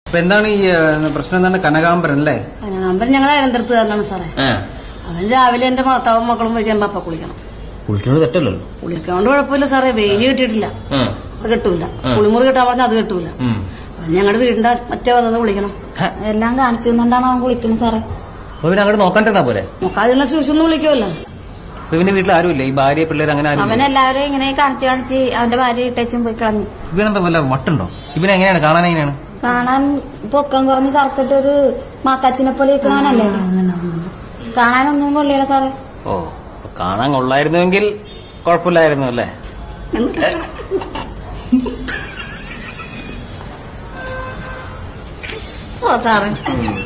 അപ്പൊ എന്താണ് ഈ ഏ, പ്രശ്നം എന്താണ് കനകാംബരൻ അല്ലേ നമ്പർ ഞങ്ങൾ അനന്തരത്ത് തന്നാണ് സാറേ അവൻ രാവിലെ എന്റെ ഭർത്താവും മക്കളും വയ്ക്കാൻ പപ്പ കുളിക്കണം കുളിക്കുന്നത് തെറ്റല്ലല്ലോ കുളിക്കാണ്ട് കുഴപ്പമില്ല സാറേ വെയില് കിട്ടിയിട്ടില്ല അത് കിട്ടൂല കുളിമുറി കിട്ടാൻ പറഞ്ഞാൽ അത് കിട്ടൂല അവൻ ഞങ്ങളുടെ വീടിന്റെ മറ്റേ വന്നത് കുളിക്കണം എല്ലാം കാണിച്ചു തന്നിട്ടാണ് അവൻ കുളിക്കുന്നത് സാറേ അപ്പൊ പിന്നെ അങ്ങോട്ട് നോക്കാണ്ടിരുന്നാ പോലെ നോക്കാതിരുന്ന ശൂശൊന്നും വിളിക്കുമല്ലോ അപ്പൊ ഇവന്റെ വീട്ടിൽ ആരുമില്ല ഈ ഭാര്യ പിള്ളേർ അങ്ങനെ ആരും അവൻ എല്ലാവരും ഇങ്ങനെ കാണിച്ച് കാണിച്ച് അവന്റെ ഭാര്യ ഇട്ടച്ചും പോയി കളഞ്ഞു ഇവനെന്താ വല്ല വട്ടുണ്ടോ ഇവനെ എങ്ങനെയാണ് കാണാൻ എങ്ങനെയാണ് കാണാൻ പൊക്കം കുറഞ്ഞ് കറുത്തിട്ടൊരു മാക്കാച്ചിനെ പോലെ ഇരിക്കണവനല്ലേ കാണാനൊന്നും കൊള്ളില്ല സാറേ ഓ അപ്പൊ കാണാൻ കൊള്ളായിരുന്നുവെങ്കിൽ കുഴപ്പമില്ലായിരുന്നു അല്ലേ ഓ സാറേ